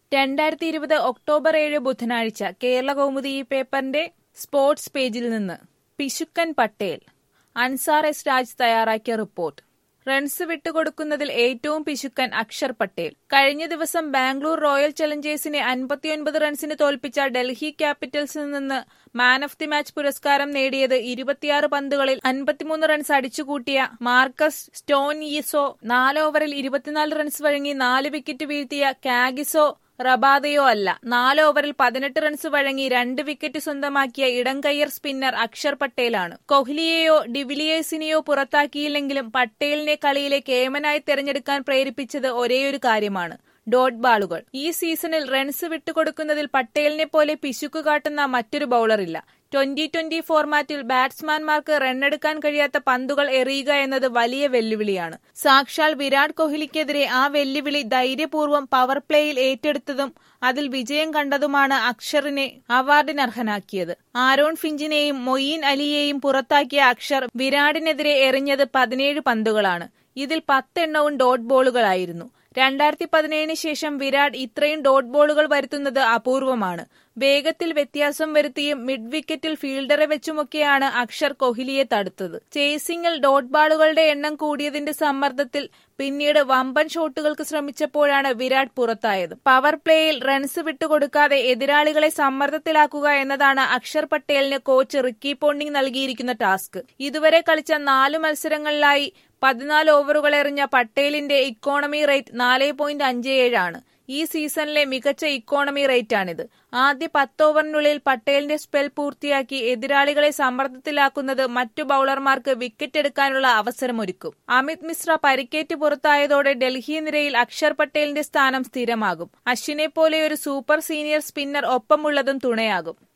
രണ്ടായിരത്തി ഇരുപത് ഒക്ടോബർ ഏഴ് ബുധനാഴ്ച കേരള കൗമുദി ഈ പേപ്പറിന്റെ സ്പോർട്സ് പേജിൽ നിന്ന് പിശുക്കൻ പട്ടേൽ അൻസാർ എസ് രാജ് തയ്യാറാക്കിയ റിപ്പോർട്ട് റൺസ് വിട്ടുകൊടുക്കുന്നതിൽ ഏറ്റവും പിശുക്കൻ അക്ഷർ പട്ടേൽ കഴിഞ്ഞ ദിവസം ബാംഗ്ലൂർ റോയൽ ചലഞ്ചേഴ്സിനെ അൻപത്തിയൊൻപത് റൺസിന് തോൽപ്പിച്ച ഡൽഹി ക്യാപിറ്റൽസിൽ നിന്ന് മാൻ ഓഫ് ദി മാച്ച് പുരസ്കാരം നേടിയത് ഇരുപത്തിയാറ് പന്തുകളിൽ അൻപത്തിമൂന്ന് റൺസ് അടിച്ചുകൂട്ടിയ മാർക്കസ് സ്റ്റോൻയിസോ നാല് ഓവറിൽ ഇരുപത്തിനാല് റൺസ് വഴങ്ങി നാല് വിക്കറ്റ് വീഴ്ത്തിയ കാഗിസോ റബാദയോ അല്ല നാല് ഓവറിൽ പതിനെട്ട് റൺസ് വഴങ്ങി രണ്ട് വിക്കറ്റ് സ്വന്തമാക്കിയ ഇടംകയ്യർ സ്പിന്നർ അക്ഷർ പട്ടേലാണ് കോഹ്ലിയെയോ ഡിവിലിയേഴ്സിനെയോ പുറത്താക്കിയില്ലെങ്കിലും പട്ടേലിനെ കളിയിലെ കേമനായി തെരഞ്ഞെടുക്കാൻ പ്രേരിപ്പിച്ചത് ഒരേയൊരു കാര്യമാണ് ഡോട്ട് ബാളുകൾ ഈ സീസണിൽ റൺസ് വിട്ടുകൊടുക്കുന്നതിൽ പട്ടേലിനെ പോലെ പിശുക്ക് കാട്ടുന്ന മറ്റൊരു ബൌളറില്ല ട്വന്റി ട്വന്റി ഫോർമാറ്റിൽ ബാറ്റ്സ്മാൻമാർക്ക് റണ്ണെടുക്കാൻ കഴിയാത്ത പന്തുകൾ എറിയുക എന്നത് വലിയ വെല്ലുവിളിയാണ് സാക്ഷാൽ വിരാട് കോഹ്ലിക്കെതിരെ ആ വെല്ലുവിളി ധൈര്യപൂർവ്വം പവർ പ്ലേയിൽ ഏറ്റെടുത്തതും അതിൽ വിജയം കണ്ടതുമാണ് അക്ഷറിനെ അവാർഡിനർഹനാക്കിയത് ആരോൺ ഫിഞ്ചിനെയും മൊയ്യീൻ അലിയെയും പുറത്താക്കിയ അക്ഷർ വിരാടിനെതിരെ എറിഞ്ഞത് പതിനേഴ് പന്തുകളാണ് ഇതിൽ പത്തെണ്ണവും ഡോട്ട് ബോളുകളായിരുന്നു രണ്ടായിരത്തി പതിനേഴിന് ശേഷം വിരാട് ഇത്രയും ഡോട്ട് ബോളുകൾ വരുത്തുന്നത് അപൂർവമാണ് വേഗത്തിൽ വ്യത്യാസം വരുത്തിയും മിഡ് വിക്കറ്റിൽ ഫീൽഡറെ വെച്ചുമൊക്കെയാണ് അക്ഷർ കോഹ്ലിയെ തടുത്തത് ചേസിംഗിൽ ഡോട്ട് ബാളുകളുടെ എണ്ണം കൂടിയതിന്റെ സമ്മർദ്ദത്തിൽ പിന്നീട് വമ്പൻ ഷോട്ടുകൾക്ക് ശ്രമിച്ചപ്പോഴാണ് വിരാട് പുറത്തായത് പവർ പ്ലേയിൽ റൺസ് വിട്ടുകൊടുക്കാതെ എതിരാളികളെ സമ്മർദ്ദത്തിലാക്കുക എന്നതാണ് അക്ഷർ പട്ടേലിന് കോച്ച് റിക്കി പോണ്ടിംഗ് നൽകിയിരിക്കുന്ന ടാസ്ക് ഇതുവരെ കളിച്ച നാലു മത്സരങ്ങളിലായി പതിനാല് ഓവറുകൾ എറിഞ്ഞ പട്ടേലിന്റെ ഇക്കോണമി റേറ്റ് നാല് പോയിന്റ് അഞ്ച് ഏഴാണ് ഈ സീസണിലെ മികച്ച ഇക്കോണമി റേറ്റാണിത് ആദ്യ പത്ത് ഓവറിനുള്ളിൽ പട്ടേലിന്റെ സ്പെൽ പൂർത്തിയാക്കി എതിരാളികളെ സമ്മർദ്ദത്തിലാക്കുന്നത് മറ്റു ബൌളർമാർക്ക് വിക്കറ്റ് എടുക്കാനുള്ള അവസരമൊരുക്കും അമിത് മിശ്ര പരിക്കേറ്റ് പുറത്തായതോടെ ഡൽഹി നിരയിൽ അക്ഷർ പട്ടേലിന്റെ സ്ഥാനം സ്ഥിരമാകും അശ്വിനെ പോലെ ഒരു സൂപ്പർ സീനിയർ സ്പിന്നർ ഒപ്പമുള്ളതും തുണയാകും